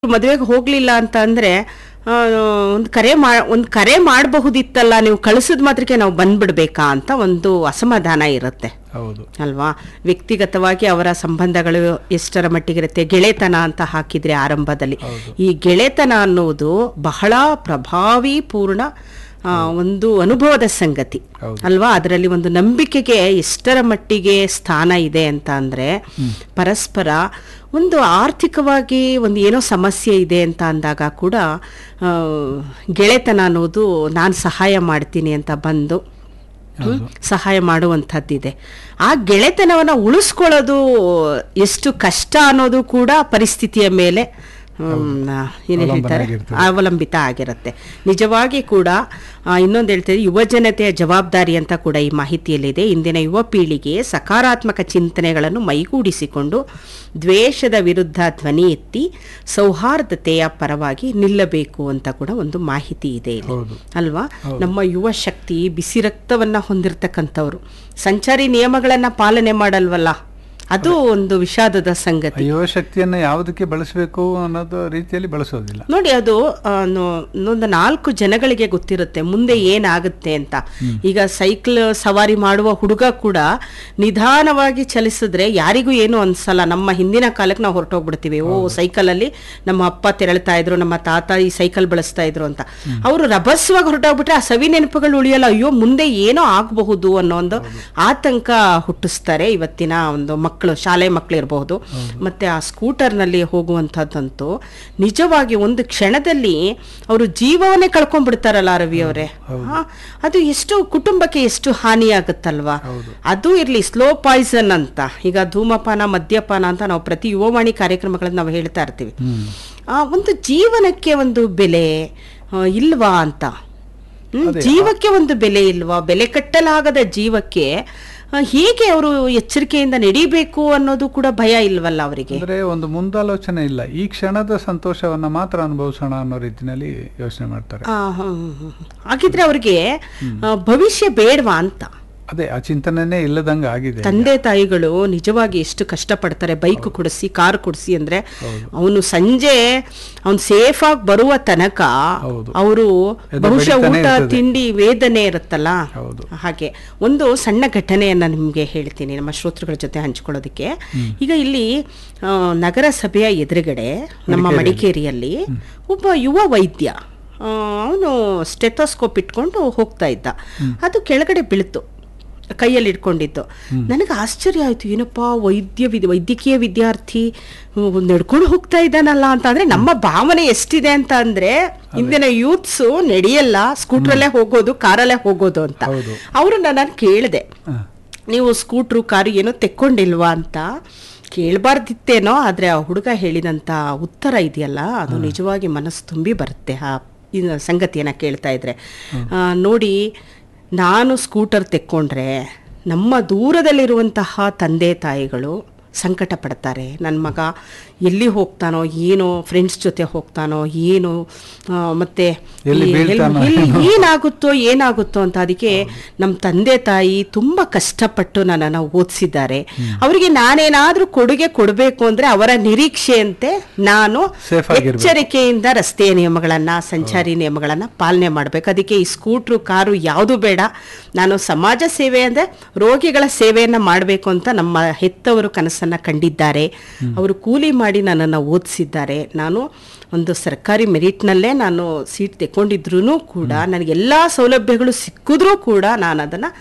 ಮದುವೆಗೆ ಹೋಗ್ಲಿಲ್ಲ ಅಂತ ಅಂದ್ರೆ ಒಂದು ಕರೆ ಮಾ ಒಂದು ಕರೆ ಮಾಡಬಹುದಿತ್ತಲ್ಲ ನೀವು ಕಳಿಸಿದ ಮಾತ್ರಕ್ಕೆ ನಾವು ಬಂದ್ಬಿಡ್ಬೇಕಾ ಅಂತ ಒಂದು ಅಸಮಾಧಾನ ಇರುತ್ತೆ ಹೌದು ಅಲ್ವಾ ವ್ಯಕ್ತಿಗತವಾಗಿ ಅವರ ಸಂಬಂಧಗಳು ಎಷ್ಟರ ಮಟ್ಟಿಗಿರುತ್ತೆ ಗೆಳೆತನ ಅಂತ ಹಾಕಿದ್ರೆ ಆರಂಭದಲ್ಲಿ ಈ ಗೆಳೆತನ ಅನ್ನುವುದು ಬಹಳ ಪ್ರಭಾವಿ ಪೂರ್ಣ ಆ, ಒಂದು ಅನುಭವದ ಸಂಗತಿ ಹೌದು. ಅಲ್ವಾ ಅದರಲ್ಲಿ ಒಂದು ನಂಬಿಕೆಗೆ ಎಷ್ಟರ ಮಟ್ಟಿಗೆ ಸ್ಥಾನ ಇದೆ ಅಂತ ಅಂದ್ರೆ ಪರಸ್ಪರ ಒಂದು ಆರ್ಥಿಕವಾಗಿ ಒಂದು ಏನೋ ಸಮಸ್ಯೆ ಇದೆ ಅಂತ ಅಂದಾಗ ಕೂಡ ಆ, ಗೆಳೆತನ ಅನ್ನೋದು ನಾನು ಸಹಾಯ ಮಾಡ್ತೀನಿ ಅಂತ ಬಂದು ಹ್ಮ್, ಸಹಾಯ ಮಾಡುವಂಥದ್ದಿದೆ ಆ ಗೆಳೆತನವನ್ನು ಉಳಿಸ್ಕೊಳ್ಳೋದು ಎಷ್ಟು ಕಷ್ಟ ಅನ್ನೋದು ಕೂಡ ಪರಿಸ್ಥಿತಿಯ ಮೇಲೆ ಹ್ಮ್, ಏನು ಹೇಳ್ತಾರೆ ಅವಲಂಬನೆ ಅವಲಂಬಿತ ಆಗಿರುತ್ತೆ ನಿಜವಾಗಿ ಕೂಡ ಆ, ಇನ್ನೊಂದು ಹೇಳ್ತಾರೆ ಯುವ ಜನತೆಯ ಜವಾಬ್ದಾರಿ ಅಂತ ಕೂಡ ಈ ಮಾಹಿತಿಯಲ್ಲಿದೆ ಇಂದಿನ ಯುವ ಪೀಳಿಗೆ ಸಕಾರಾತ್ಮಕ ಚಿಂತನೆಗಳನ್ನು ಮೈಗೂಡಿಸಿಕೊಂಡು ದ್ವೇಷದ ವಿರುದ್ಧ ಧ್ವನಿ ಎತ್ತಿ ಸೌಹಾರ್ದತೆಯ ಪರವಾಗಿ ನಿಲ್ಲಬೇಕು ಅಂತ ಕೂಡ ಒಂದು ಮಾಹಿತಿ ಇದೆ ಇಲ್ಲಿ. ಹೌದು. ಅಲ್ವಾ ನಮ್ಮ ಯುವ ಶಕ್ತಿ ಬಿಸಿ ರಕ್ತವನ್ನ ಹೊಂದಿರತಕ್ಕಂಥವ್ರು ಸಂಚಾರಿ ನಿಯಮಗಳನ್ನ ಪಾಲನೆ ಮಾಡಲ್ವಲ್ಲ ಅದು ಒಂದು ವಿಷಾದದ ಸಂಗತಿ ಯುವ ಶಕ್ತಿಯನ್ನ ಯಾವುದಕ್ಕೆ ಬಳಸಬೇಕು ಅನ್ನೋದು ರೀತಿಯಲ್ಲಿ ಬಳಸೋದಿಲ್ಲ ನೋಡಿ ಅದು ಆ, ನೋ- ಒಂದು ನಾಲ್ಕು ಜನಗಳಿಗೆ ಗೊತ್ತಿರುತ್ತೆ ಮುಂದೆ ಏನಾಗುತ್ತೆ ಅಂತ ಈಗ ಸೈಕಲ್ ಸವಾರಿ ಮಾಡುವ ಹುಡುಗ ಕೂಡ ನಿಧಾನವಾಗಿ ಚಲಿಸಿದ್ರೆ ಯಾರಿಗೂ ಏನು ಅನ್ಸಲ್ಲ ನಮ್ಮ ಹಿಂದಿನ ಕಾಲಕ್ಕೆ ನಾವು ಹೊರಟೋಗ್ಬಿಡ್ತೀವಿ ಓ ಸೈಕಲಲ್ಲಿ ನಮ್ಮ ಅಪ್ಪ ತೆರಳ್ತಾ ಇದ್ರು ನಮ್ಮ ತಾತ ಈ ಸೈಕಲ್ ಬಳಸ್ತಾ ಇದ್ರು ಅಂತ ಅವರು ರಭಸವಾಗಿ ಹೊರಟೋಗ್ಬಿಟ್ರೆ ಆ ಸವಿ ನೆನಪುಗಳು ಉಳಿಯಲ್ಲ ಅಯ್ಯೋ ಮುಂದೆ ಏನೋ ಆಗಬಹುದು ಅನ್ನೋ ಒಂದು ಆತಂಕ ಹುಟ್ಟಿಸ್ತಾರೆ ಇವತ್ತಿನ ಒಂದು ಮಕ್ಕಳು ಶಾಲೆ ಮಕ್ಕಳು ಇರಬಹುದು ಮತ್ತೆ ಆ ಸ್ಕೂಟರ್ನಲ್ಲಿ ಹೋಗುವಂಥದ್ದಂತೂ ನಿಜವಾಗಿ ಒಂದು ಕ್ಷಣದಲ್ಲಿ ಅವರು ಜೀವವನ್ನೇ ಕಳ್ಕೊಂಡ್ಬಿಡ್ತಾರಲ್ಲ ರವಿ ಅವರೇ ಅದು ಎಷ್ಟು ಕುಟುಂಬಕ್ಕೆ ಎಷ್ಟು ಹಾನಿಯಾಗುತ್ತಲ್ವಾ ಅದು ಇರ್ಲಿ ಸ್ಲೋ ಪಾಯ್ಸನ್ ಅಂತ ಈಗ ಧೂಮಪಾನ ಮದ್ಯಪಾನ ಅಂತ ನಾವು ಪ್ರತಿ ಯುವವಾಣಿ ಕಾರ್ಯಕ್ರಮಗಳನ್ನು ನಾವು ಹೇಳ್ತಾ ಇರ್ತೀವಿ ಆ ಒಂದು ಜೀವನಕ್ಕೆ ಒಂದು ಬೆಲೆ ಆ, ಇಲ್ವಾ ಅಂತ ಹ್ಮ್, ಜೀವಕ್ಕೆ ಒಂದು ಬೆಲೆ ಇಲ್ವಾ ಬೆಲೆ ಕಟ್ಟಲಾಗದ ಜೀವಕ್ಕೆ ಆ, ಹೇಗೆ ಅವರು ಎಚ್ಚರಿಕೆಯಿಂದ ನಡಿಬೇಕು ಅನ್ನೋದು ಕೂಡ ಭಯ ಇಲ್ವಲ್ಲ ಅವರಿಗೆ ಅಂದ್ರೆ ಒಂದು ಮುಂದಾಲೋಚನೆ ಇಲ್ಲ ಈ ಕ್ಷಣದ ಸಂತೋಷವನ್ನ ಮಾತ್ರ ಅನುಭವಿಸೋಣ ಅನ್ನೋ ರೀತಿನಲ್ಲಿ ಯೋಚನೆ ಮಾಡ್ತಾರೆ ಆ, ಹ್ಮ್, ಹ್ಮ್, ಹ್ಮ್. ಹಾಗಿದ್ರೆ ಅವ್ರಿಗೆ ಆ, ಭವಿಷ್ಯ ಬೇಡವಾ ಅಂತ ಅದೇ ಆ ಚಿಂತನೆನೇ ಇಲ್ಲದಂಗ ಆಗಿದೆ ತಂದೆ ತಾಯಿಗಳು ನಿಜವಾಗಿ ಎಷ್ಟು ಕಷ್ಟಪಡ್ತಾರೆ ಬೈಕ್ ಕೊಡಿಸಿ ಕಾರ್ ಕೊಡಿಸಿ ಅಂದ್ರೆ ಅವನು ಸಂಜೆ ಅವನು ಸೇಫ್ ಆಗಿ ಬರುವ ತನಕ ಹೌದು. ಅವರು ಎದೆ ಬಹುಶಃ ಬಡಿತಾನೆ ಊಟ ಇರ್ತದೆ. ತಿಂಡಿ ವೇದನೆ ಇರುತ್ತಲ್ಲ ಹೌದು. ಹಾಗೆ ಒಂದು ಸಣ್ಣ ಘಟನೆಯನ್ನ ನಿಮಗೆ ಹೇಳ್ತೀನಿ ನಮ್ಮ ಶ್ರೋತೃಗಳ ಜೊತೆ ಹಂಚ್ಕೊಳ್ಳೋದಕ್ಕೆ ಈಗ ಇಲ್ಲಿ ಆ, ನಗರಸಭೆಯ ಎದುರುಗಡೆ ನಮ್ಮ ಮಡಿಕೇರಿಯಲ್ಲಿ ಒಬ್ಬ ಯುವ ವೈದ್ಯ ಅವನು ಸ್ಟೆಥೋಸ್ಕೋಪ್ ಇಟ್ಕೊಂಡು ಹೋಗ್ತಾ ಇದ್ದ ಅದು ಕೆಳಗಡೆ ಬೀಳ್ತು ಕೈಯಲ್ಲಿ ಇಟ್ಕೊಂಡಿದ್ದು ನನಗೆ ಆಶ್ಚರ್ಯ ಆಯ್ತು ಏನಪ್ಪ ವೈದ್ಯ ವಿದ್ ವೈದ್ಯಕೀಯ ವಿದ್ಯಾರ್ಥಿ ಹ್ಮ್, ನಡ್ಕೊಂಡು ಹೋಗ್ತಾ ಇದ್ದಾನಲ್ಲ ಅಂತ ಅಂದ್ರೆ ನಮ್ಮ ಭಾವನೆ ಎಷ್ಟಿದೆ ಅಂತ ಅಂದ್ರೆ ಇಂದಿನ ಯೂತ್ಸ್ ನಡೆಯಲ್ಲ ಸ್ಕೂಟ್ರಲ್ಲೇ ಹೋಗೋದು ಕಾರಲ್ಲೇ ಹೋಗೋದು ಅಂತ ಹೌದು. ಅವ್ರನ್ನ ನಾನು ಕೇಳಿದೆ ಹ. ನೀವು ಸ್ಕೂಟ್ರು ಕಾರು ಏನೋ ತೆಕ್ಕೊಂಡಿಲ್ವಾ ಅಂತ ಕೇಳಬಾರ್ದಿತ್ತೇನೋ ಆದರೆ ಆ ಹುಡುಗ ಹೇಳಿದಂಥ ಉತ್ತರ ಇದೆಯಲ್ಲ ಅದು ನಿಜವಾಗಿ ಮನಸ್ಸು ತುಂಬಿ ಬರುತ್ತೆ ಆ ಈ ಸಂಗತಿಯನ್ನು ಕೇಳ್ತಾ ಇದ್ರೆ ಆ, ನೋಡಿ ನಾನು ಸ್ಕೂಟರ್ ತೆಕ್ಕೊಂಡ್ರೆ ನಮ್ಮ ದೂರದಲ್ಲಿರುವಂತಹ ತಂದೆ ತಾಯಿಗಳು ಸಂಕಟ ಪಡ್ತಾರೆ ನನ್ನ ಮಗ ಎಲ್ಲಿ ಹೋಗ್ತಾನೋ ಏನೋ ಫ್ರೆಂಡ್ಸ್ ಜೊತೆ ಹೋಗ್ತಾನೋ ಏನು ಆ, ಮತ್ತೆ ಎಲ್ಲಿ ಈ- ಬೀಳ್ತಾನೋ ಎಲ್ಲಿ- ಏನಾಗುತ್ತೋ ಏನಾಗುತ್ತೋ ಅಂತ ಅದಕ್ಕೆ ನಮ್ಮ ತಂದೆ ತಾಯಿ ತುಂಬಾ ಕಷ್ಟಪಟ್ಟು ನನ್ನನ್ನು ಓದಿಸಿದ್ದಾರೆ ಅವರಿಗೆ ನಾನೇನಾದ್ರೂ ಕೊಡುಗೆ ಕೊಡಬೇಕು ಅಂದ್ರೆ ಅವರ ನಿರೀಕ್ಷೆಯಂತೆ ನಾನು Safe ಆಗಿರ್ಬೇಕು. ಎಚ್ಚರಿಕೆಯಿಂದ ರಸ್ತೆಯ ನಿಯಮಗಳನ್ನ ಸಂಚಾರಿ ನಿಯಮಗಳನ್ನ ಪಾಲನೆ ಮಾಡಬೇಕು ಅದಕ್ಕೆ ಈ ಸ್ಕೂಟ್ರು ಕಾರು ಯಾವುದು ಬೇಡ ನಾನು ಸಮಾಜ ಸೇವೆ ಅಂದ್ರೆ ರೋಗಿಗಳ ಸೇವೆಯನ್ನ ಮಾಡಬೇಕು ಅಂತ ನಮ್ಮ ಹೆತ್ತವರು ಕನಸನ್ನ ಕಂಡಿದ್ದಾರೆ ಅವರು ಕೂಲಿ ಮಾಡಿ ನನ್ನನ್ನು ಓದಿಸಿದ್ದಾರೆ ನಾನು ಒಂದು ಸರ್ಕಾರಿ ಮೆರಿಟ್ನಲ್ಲೇ ನಾನು ಸೀಟ್ ತೆಕ್ಕೊಂಡಿದ್ರೂ ಕೂಡ ನನಗೆ ಎಲ್ಲ ಸೌಲಭ್ಯಗಳು ಸಿಕ್ಕಿದ್ರೂ ಕೂಡ ನಾನು ಅದನ್ನು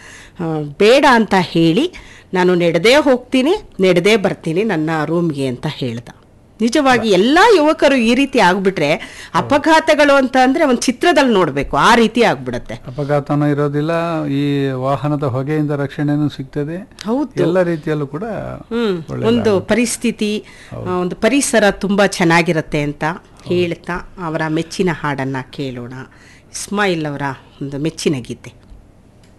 ಬೇಡ ಅಂತ ಹೇಳಿ ನಾನು ನಡೆದೇ ಹೋಗ್ತೀನಿ ನಡೆದೇ ಬರ್ತೀನಿ ನನ್ನ ರೂಮ್ಗೆ ಅಂತ ಹೇಳ್ದ ನಿಜವಾಗಿ ಎಲ್ಲ ಯುವಕರು ಈ ರೀತಿ ಆಗ್ಬಿಟ್ರೆ ಅಪಘಾತಗಳು ಅಂತ ಅಂದ್ರೆ ಒಂದು ಚಿತ್ರದಲ್ಲಿ ನೋಡ್ಬೇಕು ಆ ರೀತಿ ಆಗ್ಬಿಡತ್ತೆ ಅಪಘಾತನೂ ಇರೋದಿಲ್ಲ ಈ ವಾಹನದ ಹೊಗೆಯಿಂದ ರಕ್ಷಣೆನೂ ಸಿಗ್ತದೆ ಹೌದು ಎಲ್ಲ ರೀತಿಯಲ್ಲೂ ಕೂಡ ಹ್ಮ್ ಒಳ್ಳೆ ಒಂದು ಪರಿಸ್ಥಿತಿ ಆ, ಒಂದು ಪರಿಸರ ತುಂಬಾ ಚೆನ್ನಾಗಿರುತ್ತೆ ಅಂತ ಹೇಳ್ತಾ ಅವರ ಮೆಚ್ಚಿನ ಹಾಡನ್ನ ಕೇಳೋಣ ಇಸ್ಮಾಯಿಲ್ ಅವರ ಒಂದು ಮೆಚ್ಚಿನ ಗೀತೆ